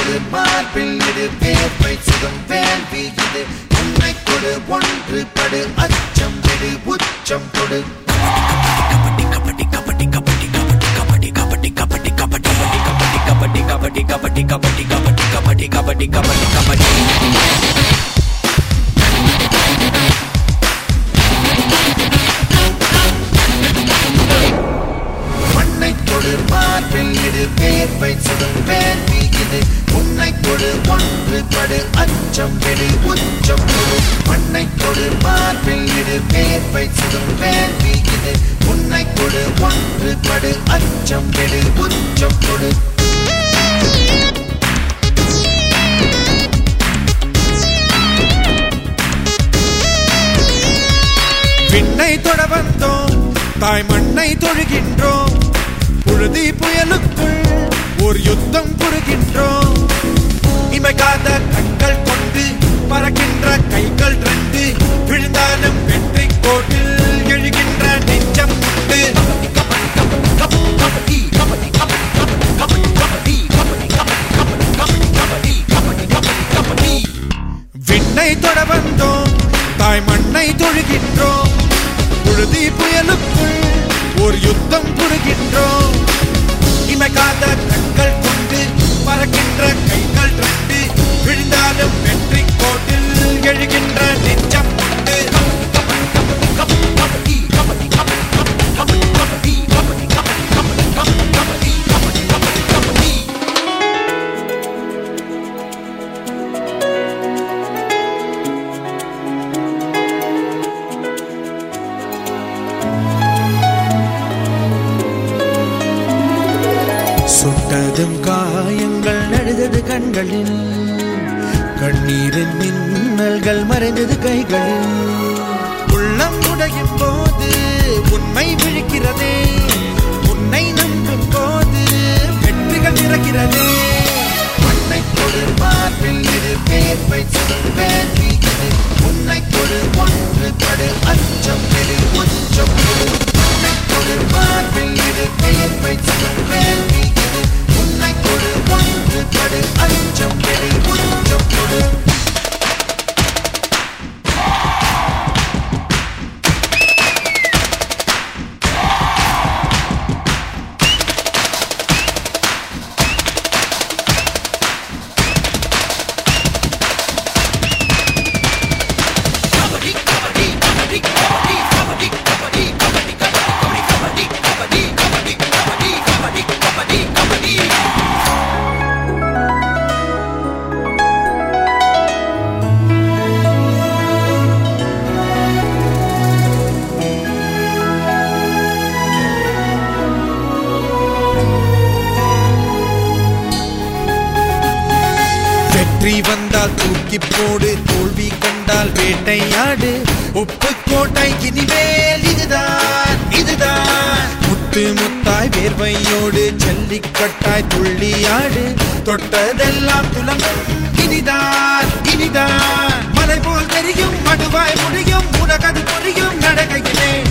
கொடு மார்பில் இடு வேர்வை சுகம் வேள்வி இது உன்னை கொடு ஒன்று படு அச்சம் விடு உச்சம் கொடு மண்ணை கொடு மார்பில் இடு வேர்வை சுடும் வேள்வி இது உன்னை கொடு ஒன்று படு அச்சம் விடு உச்சம் கொடு மண்ணை கொடு மார்பில் இடு வேர்வை சுடும் வேள்வி இது உன்னை கொடு ஒன்று படு அச்சம் விடு உச்சம் கொடு விண்ணை தொட வந்தோம் தாய் மண்ணை தொழுகின்றோம் புழுதி புயலுக்குள் ஒரு யுத்தம் புரிகின்றோம் இமைக்காத கண்கள் கொண்டு பறக்கின்ற கைகள் ரெண்டு விழுந்தாலும் வெற்றி கோட்டில் எழுகின்ற நெஞ்சம் உண்டு விண்ணை தொட வந்தோம் தாய் மண்ணை தொழுகின்றோம் புழுதி புயலுக்குள் ஒரு யுத்தம் புரிகின்றோம் இமைக்காத கண்கள் கொண்டு பறக்கின்ற கைகள் ரெண்டு விழுந்தாலும் வெற்றி கோட்டில் எழுகின்ற நெஞ்சம் உண்டு சுட்டதும் காயங்கள் நழுதது கண்களில் கண்ணீரின் மின்னல்கள் மறைந்தது கைகளில் உள்ளம் உடையும் போது உண்மை விழிக்கிறதே உன்னை நம்பும் போது வெற்றிகள் இறக்கிறதே மண்ணை கொடு மார்பில் இடு வேர்வை சுடும் வேள்வி இது உன்னை கொடு ஒன்று படு அச்சம் விடு உச்சம் கொடு மண்ணை கொடு மார்பில் இடு வேர்வை சுடும் வேள்வி இது உன்னை கொடு ஒன்று படு அச்சம் விடு உச்சம் கொடு வெற்றி வந்தால் தூக்கி போடு தோல்வி கண்டால் வேட்டையாடு உப்பு கோட்டை இனிமேல் இதுதான் இதுதான் முத்து முத்தாய் வேர்வையோடு ஜல்லிக்கட்டாய் துள்ளியாடு தொட்டதெல்லாம் துலங்கும் இனிதான் இனிதான் மலை போல் தெரியும் மடுவாய் முடியும் உனகது புரியும் நடக்கையிலே